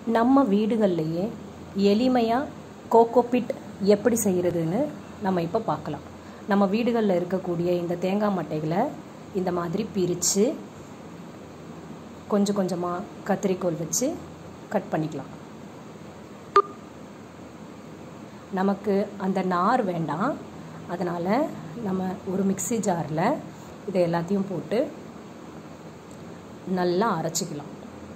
நம்ம வீடுகள்லையே எளிமையாக கோகோபிட் எப்படி செய்கிறதுன்னு நம்ம இப்போ பார்க்கலாம் நம்ம வீடுகளில் இருக்கக்கூடிய இந்த தேங்காய் மட்டைகளை இந்த மாதிரி பிரித்து கொஞ்சம் கொஞ்சமாக கத்திரிக்கோல் வச்சு கட் பண்ணிக்கலாம் நமக்கு அந்த நார் வேண்டாம் அதனால் நம்ம ஒரு மிக்ஸி ஜாரில் இதை எல்லாத்தையும் போட்டு நல்லா அரைச்சிக்கலாம்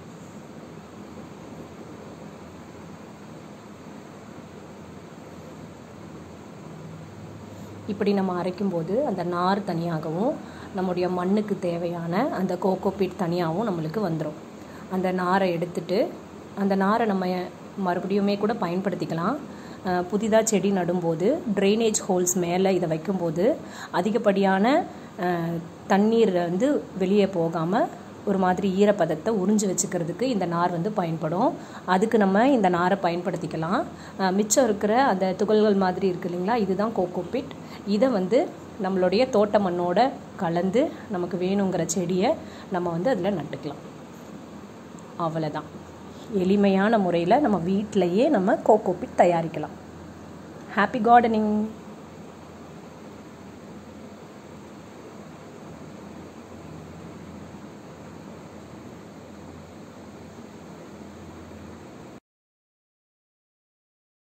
இப்படி நம்ம அரைக்கும்போது அந்த நார் தனியாகவும் நம்முடைய மண்ணுக்கு தேவையான அந்த கோகோபீட் தனியாகவும் நம்மளுக்கு வந்துடும் அந்த நாரை எடுத்துட்டு அந்த நாரை நம்ம மறுபடியுமே கூட பயன்படுத்திக்கலாம் புதிதாக செடி நடும்போது ட்ரைனேஜ் ஹோல்ஸ் மேலே இதை வைக்கும்போது அதிகப்படியான தண்ணீர் வந்து வெளியே போகாமல் ஒரு மாதிரி ஈரப்பதத்தை உறிஞ்சு வச்சுக்கிறதுக்கு இந்த நார் வந்து பயன்படும் அதுக்கு நம்ம இந்த நாரை பயன்படுத்திக்கலாம் மிச்சம் இருக்கிற அந்த துகள்கள் மாதிரி இருக்கு இல்லைங்களா இதுதான் கோகோபிட் இதை வந்து நம்மளுடைய தோட்ட மண்ணோட கலந்து நமக்கு வேணுங்கிற செடியை நம்ம வந்து அதில் நட்டுக்கலாம் அவ்வளோதான் எளிமையான முறையில் நம்ம வீட்டிலையே நம்ம கோகோபிட் தயாரிக்கலாம் ஹாப்பி கார்டனிங்